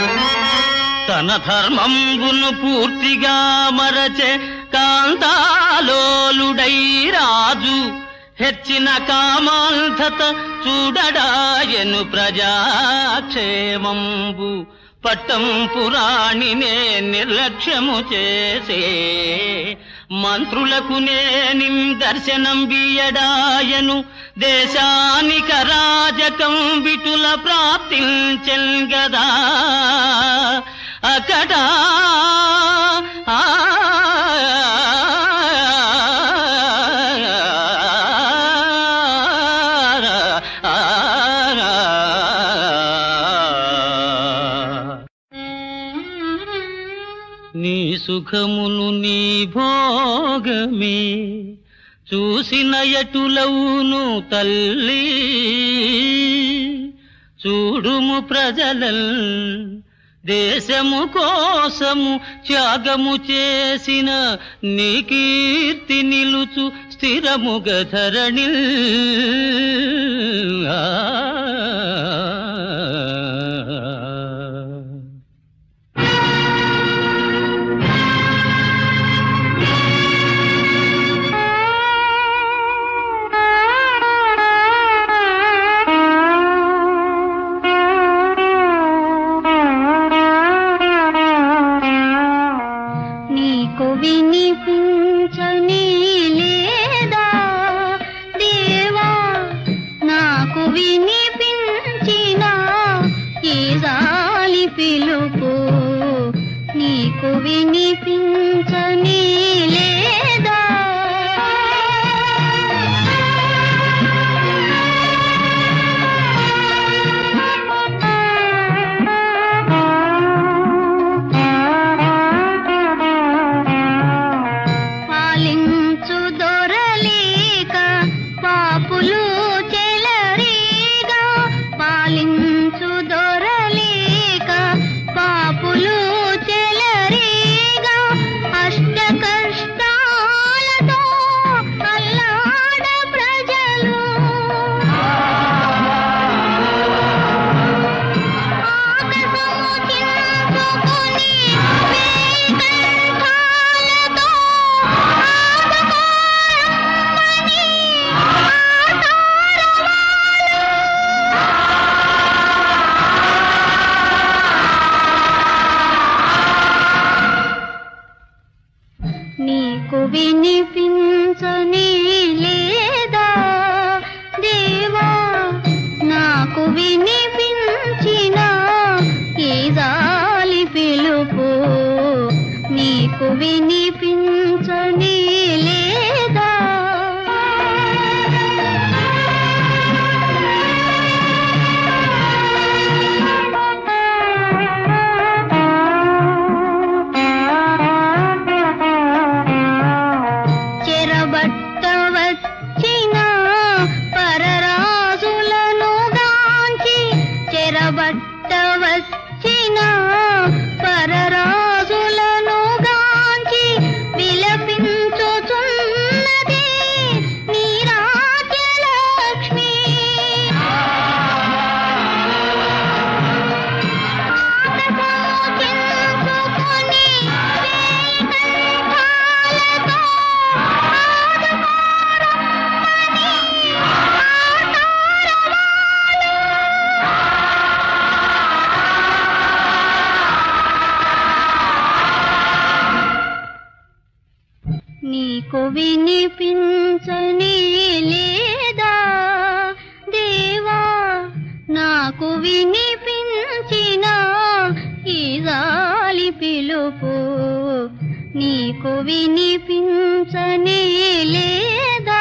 తన ధర్మంబును పూర్తిగా మరచే కాంతాలోలుడై రాజు హెచ్చిన కామాంధత చూడడాయను ప్రజాక్షేమంబు పట్టం పురాణినే నిర్లక్ష్యము చేసే మంత్రులకు నేనిం దర్శనం బియడాయను దేశానిక రాజకం బిటుల ప్రాప్తించెన్ గదా అకట ఆ నీ సుఖమును నీ భోగమే చూసిన ఎటులవును తల్లి చూడుము ప్రజలల్ దేశము కోసము త్యాగము చేసిన నీ కీర్తి నిలుచు స్థిరముగ ధరణి నీకు వినిపించని లేదా దేవా నాకు వినిపించిన ఈ జాలి పిలుపు నీకు వినిపించని లేదా పాలించు దొరలేక పాపులు చెలరీగా పాలించు దొరలేక పాపులు చెలరీగా అష్ట కష్టాలతో అల్లాడ ప్రజలు ఆకాశము చించుకొని వేయికంఠాలతో ఆదుకోరమ్మని నీకు వినిపించని లేదా దేవా నాకు వినిపించిన ఈ జాలి పిలుపు నీకు వినిపించని లేదా చెరబట్ట వచ్చిన పరరాజులను గాంచి చెరబట్ట వచ్చిన పరరాజులను గాంచి విలపించుచున్నది నీ రాజ్యలక్ష్మి చించుకొని వేయికంఠాలతో నీకు వినిపించని లేదా దేవా నాకు వినిపించిన ఈ జాలి పిలుపు నీకు వినిపించని లేదా